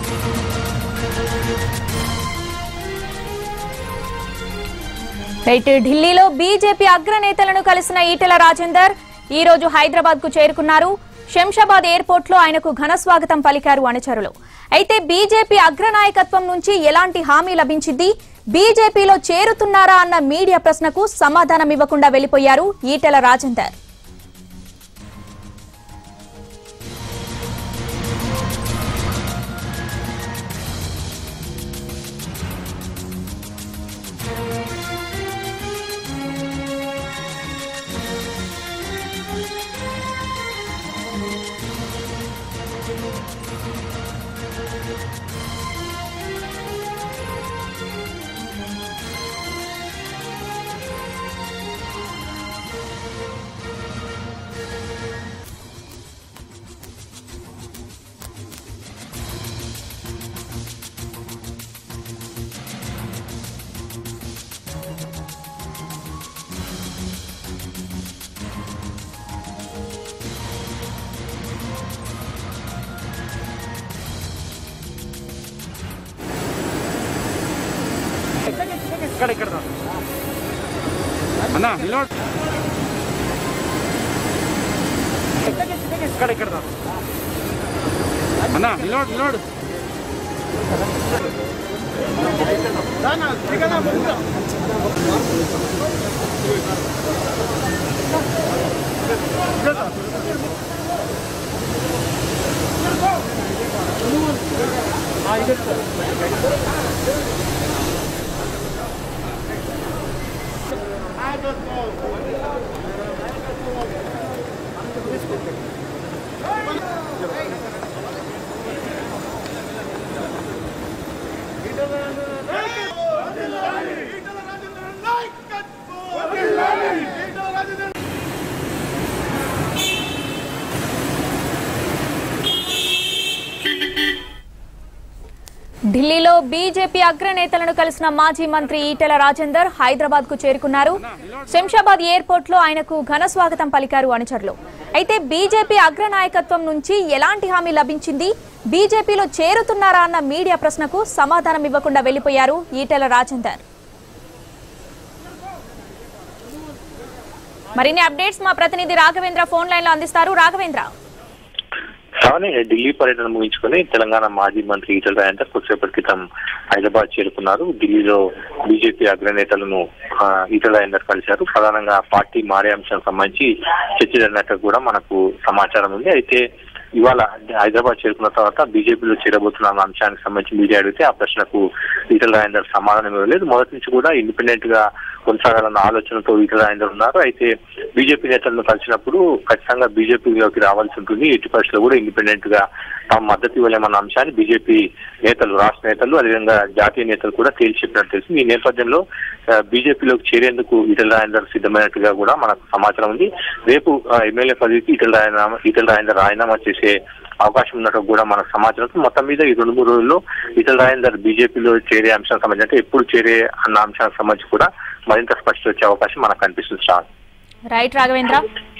Right ఢిల్లీలో BJP అగ్రనేతలను కలిసిన ఈటెల రాజేందర్ ఈ రోజు హైదరాబాద్ కు చేరుకున్నారు శంషాబాద్ ఎయిర్పోర్ట్ లో ఆయనకు ఘన స్వాగతం పలికారు అనుచరులు అయితే బీజేపీ అగ్రనాయకత్వం నుంచి ఎలాంటి హామీ లభించింది బీజేపీలో చేరుతున్నారా అన్న మీడియా ప్రశ్నకు సమాధానం ఇవ్వకుండా వెళ్లిపోయారు ఈటెల రాజేందర్ ఇక్కడ ఇక్కడ రా. అన్నా నిలబడు ఇక్కడ ఇక్కడ రా. అన్నా నిలబడు నిలబడు ఢిల్లీలో బీజేపీ అగ్రనేతలను కలిసిన మాజీ మంత్రి ఈటెల రాజేందర్ హైదరాబాద్ కు చేరుకున్నారు శంషాబాద్ ఎయిర్పోర్ట్ లో ఆయనకు ఘన స్వాగతం పలికారు అనుచరులు అయితే బీజేపీ అగ్రనాయకత్వం నుంచి ఎలాంటి హామీ లభించింది బీజేపీలో చేరుతున్నారా అన్న మీడియా ప్రశ్నకు సమాధానం ఇవ్వకుండా వెళ్లిపోయారు ఈటెల రాజేందర్ మరిన్ని అప్డేట్స్ మా ప్రతినిధి రాఘవేంద్ర ఫోన్ లైన్ లో అందిస్తారు రాఘవేంద్ర కానీ ఢిల్లీ పర్యటన ముగించుకొని తెలంగాణ మాజీ మంత్రి ఈటల రాజేందర్ కొద్దిసేపటి క్రితం హైదరాబాద్ చేరుకున్నారు ఢిల్లీలో బీజేపీ అగ్రనేతలను ఆ, ఈటల రాజేందర్ కలిశారు ప్రధానంగా పార్టీ మారే అంశానికి సంబంధించి చర్చ జరిగినట్టు కూడా మనకు సమాచారం ఉంది అయితే ఇవాళ హైదరాబాద్ చేరుకున్న తర్వాత బీజేపీలో చేరబోతున్న అన్న అంశానికి సంబంధించి మీడియా అడిగితే ఆ ప్రశ్నకు ఈటల రాజేందర్ సమాధానం ఇవ్వలేదు మొదటి నుంచి కూడా ఇండిపెండెంట్ గా కొనసాగాలన్న ఆలోచనతో ఈటల రాజేందర్ ఉన్నారు అయితే బీజేపీ నేతలను కలిసినప్పుడు ఖచ్చితంగా బీజేపీలోకి రావాల్సి ఉంటుంది ఎట్టి పరిస్థితుల్లో కూడా ఇండిపెండెంట్ గా తాము మద్దతు ఇవ్వలేమన్న అంశాన్ని బీజేపీ నేతలు రాష్ట్ర నేతలు అదేవిధంగా జాతీయ నేతలు కూడా తేల్చి చెప్పినట్టు తెలిసింది ఈ నేపథ్యంలో ఆ, బీజేపీలోకి చేరేందుకు ఈటల రాజేందర్ సిద్ధమైనట్టుగా కూడా మనకు సమాచారం ఉంది రేపు ఆ, ఎమ్మెల్యే పదవికి ఈటల రాజీనామా ఈటల రాజేందర్ రాజీనామా చేసే అవకాశం ఉన్నట్టు కూడా మనకు సమాచారం ఉంది. మొత్తం మీద ఈ రెండు మూడు రోజుల్లో ఈటల రాజేందర్ బీజేపీలో చేరే అంశానికి సంబంధించి అంటే ఎప్పుడు చేరే అన్న అంశానికి సంబంధించి కూడా మరింత స్పష్టత వచ్చే అవకాశం మనకు కనిపిస్తుంది సార్ రైట్ రాఘవేంద్ర